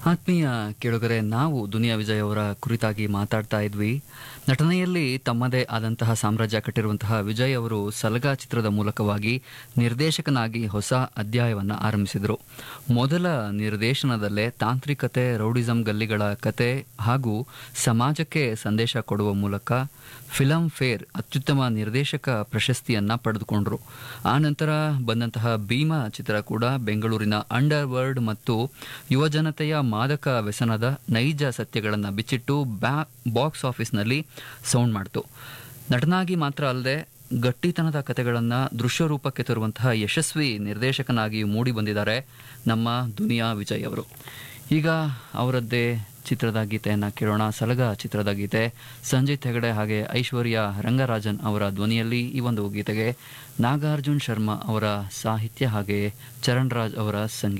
ಆತ್ಮೀಯ ಕೇಳುಗರೆ ನಾವು ದುನಿಯಾ ವಿಜಯ್ ಅವರ ಕುರಿತಾಗಿ ಮಾತಾಡ್ತಾ ಇದ್ವಿ ನಟನೆಯಲ್ಲಿ ತಮ್ಮದೇ ಆದಂತಹ ಸಾಮ್ರಾಜ್ಯ ಕಟ್ಟಿರುವಂತಹ ವಿಜಯ್ ಅವರು ಸಲಗಾ ಚಿತ್ರದ ಮೂಲಕವಾಗಿ ನಿರ್ದೇಶಕನಾಗಿ ಹೊಸ ಅಧ್ಯಾಯವನ್ನು ಆರಂಭಿಸಿದರು ಮೊದಲ ನಿರ್ದೇಶನದಲ್ಲೇ ತಾಂತ್ರಿಕತೆ ರೌಡಿಸಂ ಗಲ್ಲಿಗಳ ಕತೆ ಹಾಗೂ ಸಮಾಜಕ್ಕೆ ಸಂದೇಶ ಕೊಡುವ ಮೂಲಕ ಫಿಲಂ ಫೇರ್ ಅತ್ಯುತ್ತಮ ನಿರ್ದೇಶಕ ಪ್ರಶಸ್ತಿಯನ್ನ ಪಡೆದುಕೊಂಡರು ಆ ನಂತರ ಬಂದಂತಹ ಭೀಮಾ ಚಿತ್ರ ಕೂಡ ಬೆಂಗಳೂರಿನ ಅಂಡರ್ ವರ್ಲ್ಡ್ ಮತ್ತು ಯುವಜನತೆಯ ಮಾದಕ ವ್ಯಸನದ ನೈಜ ಸತ್ಯಗಳನ್ನು ಬಿಚ್ಚಿಟ್ಟು ಬ್ಯಾ ಬಾಕ್ಸ್ ಆಫೀಸ್ನಲ್ಲಿ ಸೌಂಡ್ ಮಾಡ್ತು ನಟನಾಗಿ ಮಾತ್ರ ಅಲ್ಲದೆ ಗಟ್ಟಿತನದ ಕಥೆಗಳನ್ನು ದೃಶ್ಯ ರೂಪಕ್ಕೆ ತರುವಂತಹ ಯಶಸ್ವಿ ನಿರ್ದೇಶಕನಾಗಿ ಮೂಡಿ ಬಂದಿದ್ದಾರೆ ನಮ್ಮ ದುನಿಯಾ ವಿಜಯ್ ಅವರು ಈಗ ಅವರದ್ದೇ ಚಿತ್ರದ ಗೀತೆಯನ್ನು ಕೇಳೋಣ ಸಲಗ ಚಿತ್ರದ ಗೀತೆ ಸಂಜಿತ್ ಹೆಗಡೆ ಹಾಗೆ ಐಶ್ವರ್ಯ ರಂಗರಾಜನ್ ಅವರ ಧ್ವನಿಯಲ್ಲಿ ಈ ಒಂದು ಗೀತೆಗೆ ನಾಗಾರ್ಜುನ್ ಶರ್ಮಾ ಅವರ ಸಾಹಿತ್ಯ ಹಾಗೆ ಚರಣ್ ರಾಜ್ ಅವರ ಸಂಗೀತ